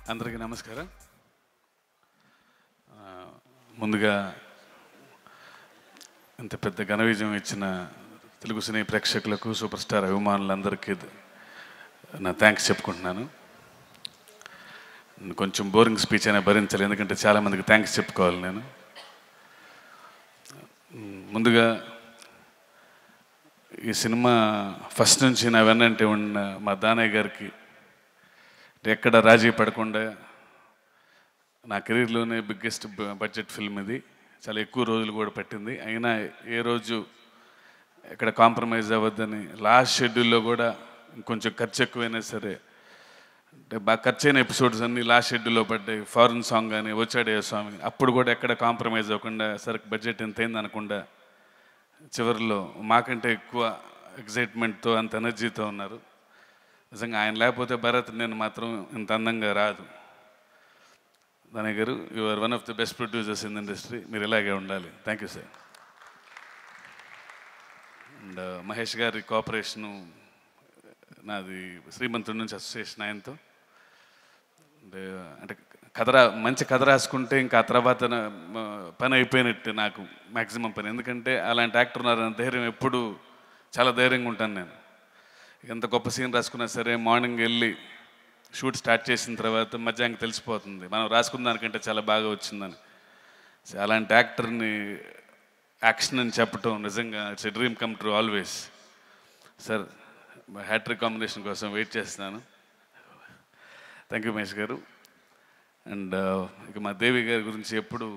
అందరికీ నమస్కారం ఆ, ముందుగా ఇంత పెద్ద ఘన విజయం ఇచ్చిన తెలుగు సినీ ప్రేక్షకులకు సూపర్ స్టార్ అభిమానులందరికీ నా థ్యాంక్స్ చెప్పుకుంటున్నాను కొంచెం బోరింగ్ స్పీచ్ అయినా భరించాలి ఎందుకంటే చాలామందికి థ్యాంక్స్ చెప్పుకోవాలి నేను ముందుగా ఈ సినిమా ఫస్ట్ నుంచి నా వెన్నంటే ఉన్న మా దానయ్య గారికి ఎక్కడ రాజీ పడకుండా నా కెరీర్లోనే బిగ్గెస్ట్ బడ్జెట్ ఫిల్మ్ ఇది చాలా ఎక్కువ రోజులు కూడా పట్టింది అయినా ఏ రోజు ఎక్కడ కాంప్రమైజ్ అవ్వద్దని లాస్ట్ షెడ్యూల్లో కూడా ఇంకొంచెం ఖర్చు ఎక్కువైనా సరే అంటే బాగా ఖర్చు అయిన ఎపిసోడ్స్ అన్ని లాస్ట్ షెడ్యూల్లో పడ్డాయి ఫారెన్ సాంగ్ అని వచ్చాడే స్వామి అప్పుడు కూడా ఎక్కడ కాంప్రమైజ్ అవ్వకుండా సరే బడ్జెట్ ఎంత అయింది అనకుండా చివరిలో మాకంటే ఎక్కువ ఎగ్జైట్మెంట్తో అంత ఎనర్జీతో ఉన్నారు నిజంగా ఆయన లేకపోతే భరత్ నేను మాత్రం ఇంత అందంగా రాదు దాని గారు you are one of the best producers in industry మీరు ఇలాగే ఉండాలి thank you sir and Mahesh గారి కోఆపరేషను నాది శ్రీమంతుడి నుంచి అసోసియేషన్ ఆయనతో అంటే అంటే కథ రా మంచి కథ రాసుకుంటే ఇంకా ఆ తర్వాత నా- మ- పని అయిపోయినట్టు నాకు మ్యాక్సిమం పని ఎందుకంటే అలాంటి యాక్టర్ ఉన్నారన్న ధైర్యం ఎప్పుడు చాలా ధైర్యంగా ఉంటాను నేను ఎంత గొప్ప సీన్ రాసుకున్నా సరే మార్నింగ్ వెళ్ళి షూట్ స్టార్ట్ చేసిన తర్వాత మధ్యాహ్నం తెలిసిపోతుంది మనం రాసుకున్న దానికంటే చాలా బాగా వచ్చిందని సో అలాంటి యాక్టర్ని యాక్షన్ అని చెప్పటం నిజంగా it's a dream come true always sir hattrick combination కోసం వెయిట్ చేస్తున్నాను thank you Mahesh garu and ఇక మా దేవి గారి గురించి ఎప్పుడు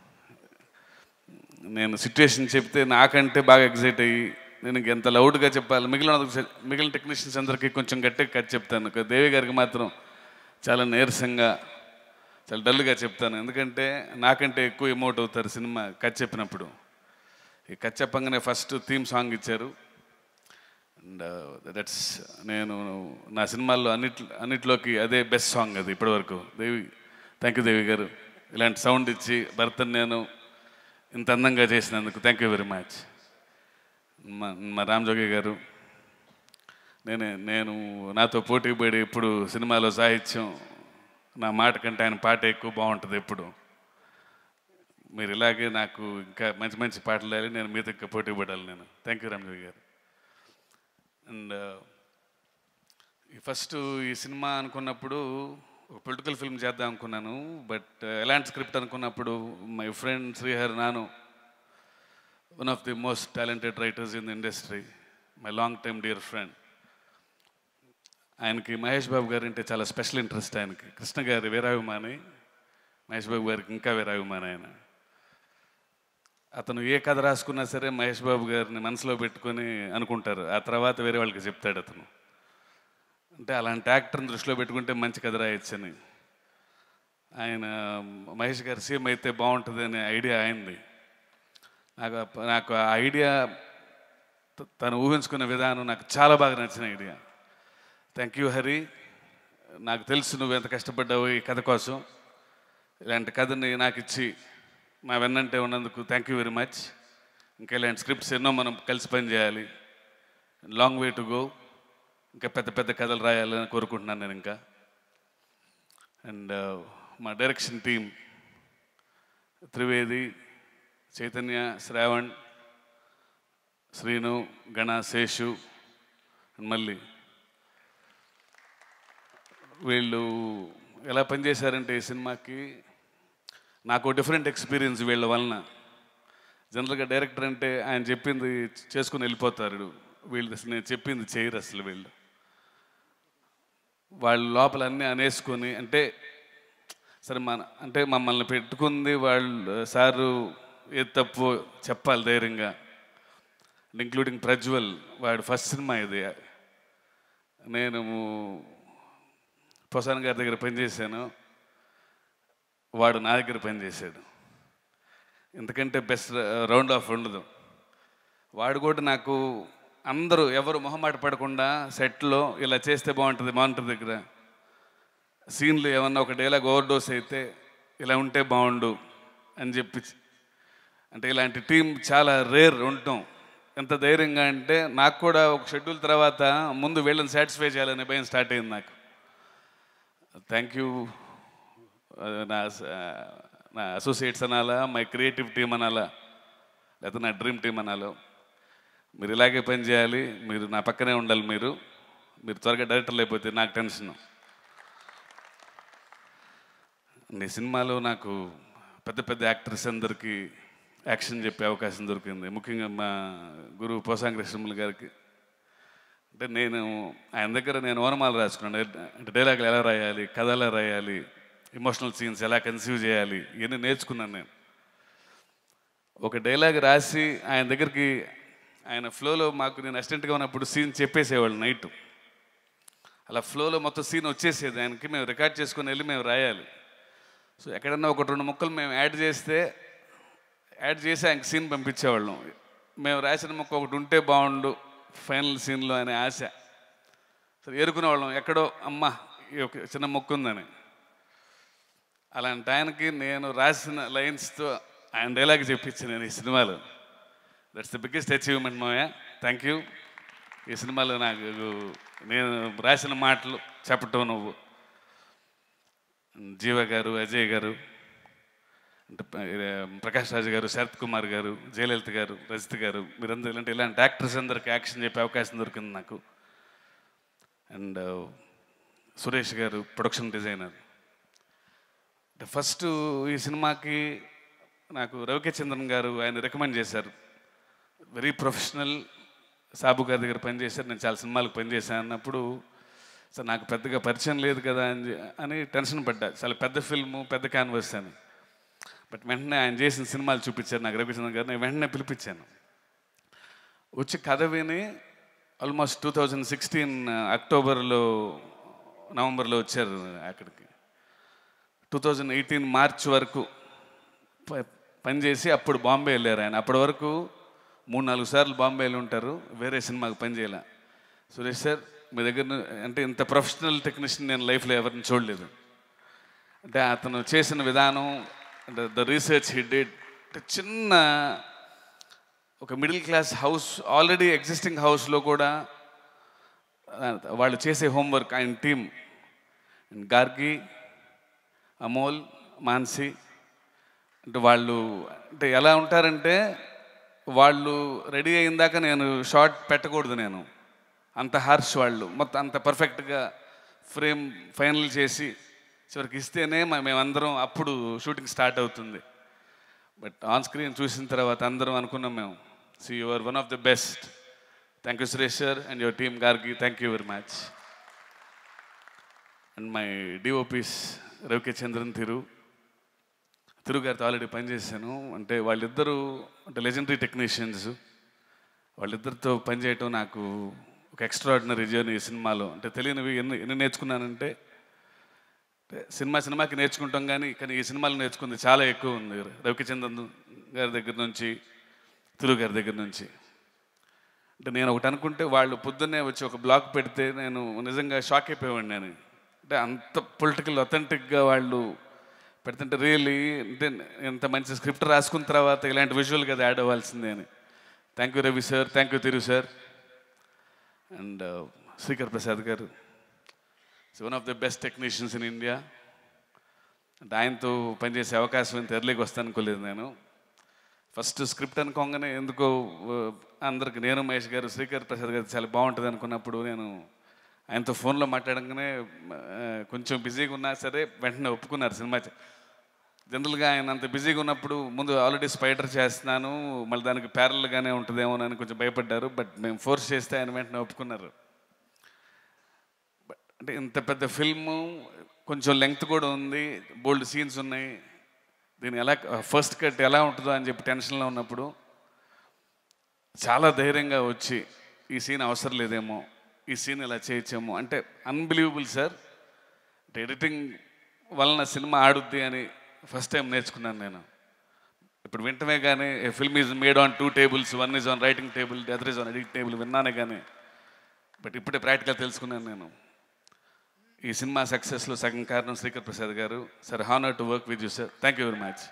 నేను సిచ్యువేషన్ చెప్తే నాకంటే బాగా ఎగ్జైట్ అయ్యి నేను ఇంక ఎంత లౌడ్గా చెప్పాలి మిగిలిన మిగిలిన టెక్నీషియన్స్ అందరికీ కొంచెం గట్టిగా కట్ చెప్తాను ఇక దేవి గారికి మాత్రం చాలా నీరసంగా చాలా డల్గా చెప్తాను ఎందుకంటే నాకంటే ఎక్కువ ఎమోట్ అవుతారు సినిమా కట్ చెప్పినప్పుడు ఈ కట్ చెప్పంగానే ఫస్ట్ థీమ్ సాంగ్ ఇచ్చారు అండ్ దట్స్ నేను నా సినిమాల్లో అన్నిట్లో అన్నిట్లోకి అదే బెస్ట్ సాంగ్ అది ఇప్పటివరకు దేవి థ్యాంక్ యూ దేవి గారు ఇలాంటి సౌండ్ ఇచ్చి భర్తను నేను ఇంత అందంగా చేసినందుకు థ్యాంక్ యూ వెరీ మచ్ మా మా రామజోగి గారు నేనే నేను నాతో పోటీ పడి ఇప్పుడు సినిమాలో సాహిత్యం నా మాట కంటే ఆయన పాట ఎక్కువ బాగుంటుంది ఎప్పుడు మీరు ఇలాగే నాకు ఇంకా మంచి మంచి పాటలు వేయాలి నేను మీతో ఇంకా పోటీ పడాలి నేను థ్యాంక్ యూ రామజోగి గారు అండ్ ఈ ఫస్ట్ ఈ సినిమా అనుకున్నప్పుడు ఒక పొలిటికల్ ఫిల్మ్ చేద్దాం అనుకున్నాను బట్ ఎలాంటి స్క్రిప్ట్ అనుకున్నప్పుడు మై ఫ్రెండ్ శ్రీహర్ నాను one of the most talented writers in the industry my long time dear friend ఆయనకి మహేష్ బాబు గారు అంటే చాలా స్పెషల్ ఇంట్రెస్ట్ ఆయనకి కృష్ణ గారి వీరాభిమాని మహేష్ బాబు గారికి ఇంకా వీరాభిమాని ఆయన అతను ఏ కథ రాసుకున్నా సరే మహేష్ బాబు గారిని మనసులో పెట్టుకొని అనుకుంటారు ఆ తర్వాత వేరే వాళ్ళకి చెప్తాడు అతను అంటే అలాంటి యాక్టర్ని దృష్టిలో పెట్టుకుంటే మంచి కథ రాయొచ్చని ఆయన మహేష్ గారు సీఎం అయితే బాగుంటుంది అనే ఐడియా అయింది నాకు ఆ- నాకు ఆ ఐడియా త- తను ఊహించుకున్న విధానం నాకు చాలా బాగా నచ్చిన ఐడియా థ్యాంక్ యూ హరి నాకు తెలుసు నువ్వు ఎంత కష్టపడ్డావు ఈ కథ కోసం ఇలాంటి కథని నాకు ఇచ్చి మా వెన్నంటే ఉన్నందుకు థ్యాంక్ యూ వెరీ మచ్ ఇంకా ఇలాంటి స్క్రిప్ట్స్ ఎన్నో మనం కలిసి పని చేయాలి లాంగ్ వే టు గో ఇంకా పెద్ద పెద్ద కథలు రాయాలని కోరుకుంటున్నాను నేను ఇంకా అండ్ మా direction team Trivedi Chaitanya Shravan Srinu Gana Seshu and మళ్ళీ వీళ్ళు ఎలా పనిచేశారంటే ఈ సినిమాకి నాకు డిఫరెంట్ ఎక్స్పీరియన్స్ వీళ్ళ వలన జనరల్గా డైరెక్టర్ అంటే ఆయన చెప్పింది చేసుకుని వెళ్ళిపోతారు వీళ్ళు అసలు నేను చెప్పింది చేయరు అసలు వీళ్ళు వాళ్ళు లోపల అన్నీ అనేసుకొని అంటే సరే మన అంటే మమ్మల్ని పెట్టుకుంది వాళ్ళు సారు ఏ తప్పు చెప్పాలి ధైర్యంగా ఇంక్లూడింగ్ ప్రజ్వల్ వాడు ఫస్ట్ సినిమా ఇది నేను ప్రసాద్ గారి దగ్గర పనిచేశాను వాడు నా దగ్గర పనిచేశాడు ఎందుకంటే బెస్ట్ రౌండ్ ఆఫ్ ఉండదు వాడు కూడా నాకు అందరూ ఎవరు మొహమాట పడకుండా సెట్లో ఇలా చేస్తే బాగుంటుంది మానిటర్ దగ్గర సీన్లు ఏమన్నా ఒక డైలాగ్ ఓవర్ డోస్ అయితే ఇలా ఉంటే బాగుండు అని చెప్పి అంటే ఇలాంటి టీం చాలా రేర్ ఉండటం ఎంత ధైర్యంగా అంటే నాకు కూడా ఒక షెడ్యూల్ తర్వాత ముందు వీళ్ళని సాటిస్ఫై చేయాలనే భయం స్టార్ట్ అయింది నాకు థ్యాంక్ యూ అది నా నా అసోసియేట్స్ అనాలా మై క్రియేటివ్ టీం అనాలా లేకపోతే నా డ్రీమ్ టీం అనాలో మీరు ఇలాగే పని చేయాలి మీరు నా పక్కనే ఉండాలి మీరు మీరు త్వరగా డైరెక్టర్లు అయిపోతే నాకు టెన్షన్ ఈ సినిమాలో నాకు పెద్ద పెద్ద యాక్టర్స్ అందరికీ యాక్షన్ చెప్పే అవకాశం దొరికింది ముఖ్యంగా మా గురువు పోసాంగ్ కృష్ణములు గారికి అంటే నేను ఆయన దగ్గర నేను ఓనమాలు రాసుకున్నాను అంటే డైలాగులు ఎలా రాయాలి కథ ఎలా రాయాలి ఎమోషనల్ సీన్స్ ఎలా కన్సీవ్ చేయాలి ఇవన్నీ నేర్చుకున్నాను నేను ఒక డైలాగ్ రాసి ఆయన దగ్గరికి ఆయన ఫ్లోలో మాకు నేను అసిస్టెంట్గా ఉన్నప్పుడు సీన్ చెప్పేసేవాళ్ళు నైట్ అలా ఫ్లోలో మొత్తం సీన్ వచ్చేసేది ఆయనకి మేము రికార్డ్ చేసుకొని వెళ్ళి మేము రాయాలి సో ఎక్కడన్నా ఒక రెండు ముక్కలు మేము యాడ్ చేస్తే యాడ్ చేసి ఆయనకి సీన్ పంపించేవాళ్ళం మేము రాసిన ముక్క ఒకటి ఉంటే బాగుండు ఫైనల్ సీన్లో అనే ఆశ సరే ఏరుకునేవాళ్ళం ఎక్కడో అమ్మ ఈ ఒక చిన్న ముక్క ఉందని అలాంటి ఆయనకి నేను రాసిన లైన్స్తో ఆయన డైలాగ్ చెప్పించి నేను ఈ సినిమాలో దట్స్ ద బిగ్గెస్ట్ అచీవ్మెంట్ మోయా థ్యాంక్ యూ ఈ సినిమాలో నాకు నేను రాసిన మాటలు చెప్పటం నువ్వు జీవ గారు అజయ్ గారు అంటే ప- ప్రకాష్ రాజు గారు శరత్ కుమార్ గారు జయలలిత గారు రజిత్ గారు మీరందరూ ఇలాంటి ఇలాంటి యాక్టర్స్ అందరికి యాక్షన్ చెప్పే అవకాశం దొరికింది నాకు అండ్ సురేష్ గారు ప్రొడక్షన్ డిజైనర్ అంటే ఫస్ట్ ఈ సినిమాకి నాకు రవికే చంద్రన్ గారు ఆయన రికమెండ్ చేశారు వెరీ ప్రొఫెషనల్ సాబు గారి దగ్గర పనిచేశారు నేను చాలా సినిమాలకు పనిచేశాను అన్నప్పుడు సార్ నాకు పెద్దగా పరిచయం లేదు కదా అని చె- అని టెన్షన్ పడ్డా చాలా పెద్ద ఫిల్ము పెద్ద క్యాన్వాస్ అని బట్ వెంటనే ఆయన చేసిన సినిమాలు చూపించారు నాకు రవిచంద్రన్ గారు నేను వెంటనే పిలిపించాను వచ్చి కథ విని ఆల్మోస్ట్ టూ థౌజండ్ సిక్స్టీన్ అక్టోబర్లో నవంబర్లో వచ్చారు అక్కడికి టూ థౌజండ్ ఎయిటీన్ మార్చ్ వరకు ప- పనిచేసి అప్పుడు బాంబే వెళ్ళారు ఆయన అప్పటి వరకు మూడు నాలుగు సార్లు బాంబే వెళ్ళి ఉంటారు వేరే సినిమాకి పనిచేయాల సురేష్ సార్ మీ దగ్గర ను- అంటే ఇంత ప్రొఫెషనల్ టెక్నీషియన్ నేను లైఫ్లో ఎవరిని చూడలేదు అంటే అతను చేసిన విధానం అంటే ద రీసెర్చ్ హీ డిడ్ చిన్న ఒక middle class house already existing హౌస్లో కూడా ఆ, వాళ్ళు చేసే హోంవర్క్ ఆయన టీం గార్గి అమోల్ మాన్సి అంటే వాళ్ళు అంటే ఎలా ఉంటారంటే వాళ్ళు రెడీ అయిన దాకా నేను షార్ట్ పెట్టకూడదు నేను అంత హార్ష్ వాళ్ళు మొత్తం అంత పర్ఫెక్ట్గా ఫ్రేమ్ ఫైనల్ చేసి చివరికి ఇస్తేనే మ- మేమందరం అప్పుడు షూటింగ్ స్టార్ట్ అవుతుంది బట్ ఆన్ స్క్రీన్ చూసిన తర్వాత అందరం అనుకున్నాం మేము see your one of the best thank you Suresh sir and your team Gargi thank you very much and my DOPs Ravi K Chandran Tiru Tiru గారితో ఆల్రెడీ పనిచేశాను అంటే వాళ్ళిద్దరూ అంటే లెజెండరీ టెక్నీషియన్స్ వాళ్ళిద్దరితో పనిచేయటం నాకు ఒక ఎక్స్ట్రాడినరీ జర్నీ ఈ సినిమాలో అంటే తెలియనివి ఎన్ని ఎన్ని నేర్చుకున్నానంటే అంటే సినిమా సినిమాకి నేర్చుకుంటాం కానీ కానీ ఈ సినిమాలో నేర్చుకుంది చాలా ఎక్కువ ఉంది రవికి చంద్రన్ గారి దగ్గర నుంచి తిరు గారి దగ్గర నుంచి అంటే నేను ఒకటి అనుకుంటే వాళ్ళు పొద్దున్నే వచ్చి ఒక బ్లాగ్ పెడితే నేను నిజంగా షాక్ అయిపోయేవాడిని నేను అంటే అంత పొలిటికల్ అథెంటిక్గా వాళ్ళు పెడుతుంటే రియల్లీ అంటే ఇంత మంచి స్క్రిప్ట్ రాసుకున్న తర్వాత ఇలాంటి విజువల్ కదా యాడ్ అవ్వాల్సిందే అని thank you Ravi sir thank you Tiru sir and Srikar Prasad garu one of the best technicians in India అంటే ఆయనతో పనిచేసే అవకాశం ఇంత ఎర్లీకి వస్తాను అనుకోలేదు నేను ఫస్ట్ స్క్రిప్ట్ అనుకోగానే ఎందుకో ఆ, అందరికి నేను మహేష్ గారు శ్రీకర్ ప్రసాద్ గారు చాలా బాగుంటుంది అనుకున్నప్పుడు నేను ఆయనతో ఫోన్లో మాట్లాడంగానే ఆ, కొంచెం బిజీగా ఉన్నా సరే వెంటనే ఒప్పుకున్నారు సినిమా చే- జనరల్గా ఆయన అంత బిజీగా ఉన్నప్పుడు ముందు ఆల్రెడీ స్పైడర్ చేస్తున్నాను మళ్ళీ దానికి ప్యారల్గానే ఉంటుందేమో అని కొంచెం భయపడ్డారు బట్ మేము ఫోర్స్ చేస్తే ఆయన వెంటనే ఒప్పుకున్నారు బట్ అంటే ఇంత పెద్ద ఫిల్ము కొంచెం లెంగ్త్ కూడా ఉంది బోల్డ్ సీన్స్ ఉన్నాయి దీని ఎలా ఫస్ట్ కట్ ఎలా ఉంటుందో అని చెప్పి టెన్షన్లో ఉన్నప్పుడు చాలా ధైర్యంగా వచ్చి ఈ సీన్ అవసరం లేదేమో ఈ సీన్ ఇలా చేయొచ్చేమో అంటే అన్బిలీవబుల్ సార్ అంటే ఎడిటింగ్ వలన సినిమా ఆడుద్ది అని ఫస్ట్ టైం నేర్చుకున్నాను నేను ఇప్పుడు వింటమే కానీ film is made on two tables one is on writing table other is on editing table విన్నానే కానీ బట్ ఇప్పుడే ప్రాక్టికల్ తెలుసుకున్నాను నేను ఈ సినిమా సక్సెస్లో సగం కారణం Srikar Prasad garu sir honour to work with you sir thank you very much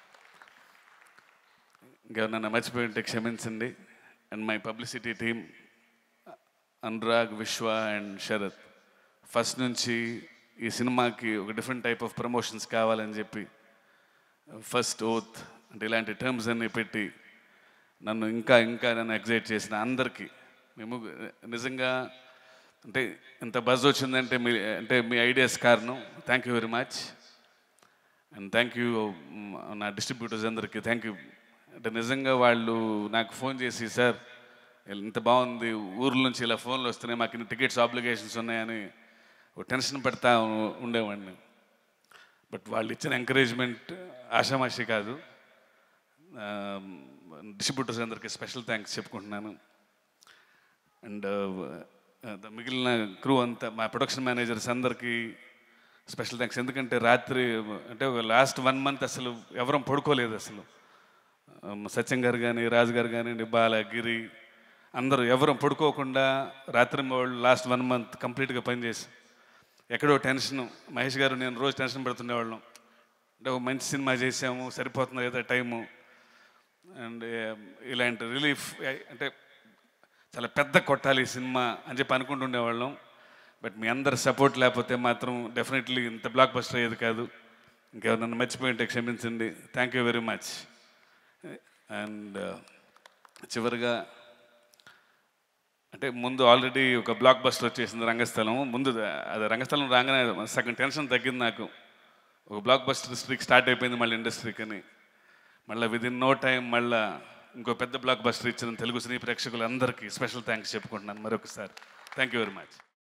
ఇంకెవరన్నా మర్చిపోయి ఉంటే క్షమించండి and my publicity team Anurag Vishwa and Sarath first నుంచి ఈ సినిమాకి ఒక డిఫరెంట్ టైప్ ఆఫ్ ప్రమోషన్స్ కావాలని చెప్పి ఫస్ట్ ఓత్ అంటే ఇలాంటి టర్మ్స్ అన్నీ పెట్టి నన్ను ఇంకా ఇంకా నన్ను ఎగ్జైట్ చేసిన అందరికీ మేము నిజంగా అంటే ఇంత బజ్ వచ్చిందంటే మీ అంటే మీ ఐడియాస్ కారణం thank you very much and thank you నా డిస్ట్రిబ్యూటర్స్ అందరికీ థ్యాంక్ యూ అంటే నిజంగా వాళ్ళు నాకు ఫోన్ చేసి సార్ ఇంత బాగుంది ఊర్ల నుంచి ఇలా ఫోన్లు వస్తున్నాయి మాకు ఇన్ని టికెట్స్ ఆబ్లిగేషన్స్ ఉన్నాయని ఓ టెన్షన్ పెడతా ఉ- ఉండేవాడిని బట్ వాళ్ళు ఇచ్చిన ఎంకరేజ్మెంట్ ఆషామాషి కాదు డిస్ట్రిబ్యూటర్స్ అందరికీ స్పెషల్ థ్యాంక్స్ చెప్పుకుంటున్నాను అండ్ మిగిలిన క్రూ అంతా మా ప్రొడక్షన్ మేనేజర్స్ అందరికీ స్పెషల్ థ్యాంక్స్ ఎందుకంటే రాత్రి అంటే ఒక లాస్ట్ వన్ మంత్ అసలు ఎవరం పడుకోలేదు అసలు Um, సత్యం గారు కానీ రాజు గారు కానీ బాల గిరి అందరూ ఎవరం పడుకోకుండా రాత్రి వాళ్ళు లాస్ట్ వన్ మంత్ కంప్లీట్గా పనిచేసి ఎక్కడో టెన్షన్ మహేష్ గారు నేను రోజు టెన్షన్ పెడుతుండేవాళ్ళం అంటే ఒక మంచి సినిమా చేసాము సరిపోతుంది కదా టైము అండ్ ఇలాంటి రిలీఫ్ అంటే చాలా పెద్ద కొట్టాలి ఈ సినిమా అని చెప్పి అనుకుంటుండేవాళ్ళం బట్ మీ అందరి సపోర్ట్ లేకపోతే మాత్రం డెఫినెట్లీ ఇంత బ్లాక్ బస్టర్ అయ్యేది కాదు ఇంకెవరన్నా మర్చిపోయింటే క్షమించండి thank you very much and చివరిగా అంటే ముందు ఆల్రెడీ ఒక బ్లాక్ బస్టర్ వచ్చేసింది రంగస్థలం ముందు అది రంగస్థలం రాగానే సగం టెన్షన్ తగ్గింది నాకు ఒక బ్లాక్ బస్టర్ స్ట్రీక్ స్టార్ట్ అయిపోయింది మళ్ళీ ఇండస్ట్రీకి అని మళ్ళీ విద్ ఇన్ నో టైం మళ్ళీ ఇంకో పెద్ద బ్లాక్ బస్టర్ ఇచ్చిన తెలుగు సినీ ప్రేక్షకులందరికీ స్పెషల్ థ్యాంక్స్ చెప్పుకుంటున్నాను మరొకసారి థ్యాంక్ యూ వెరీ మచ్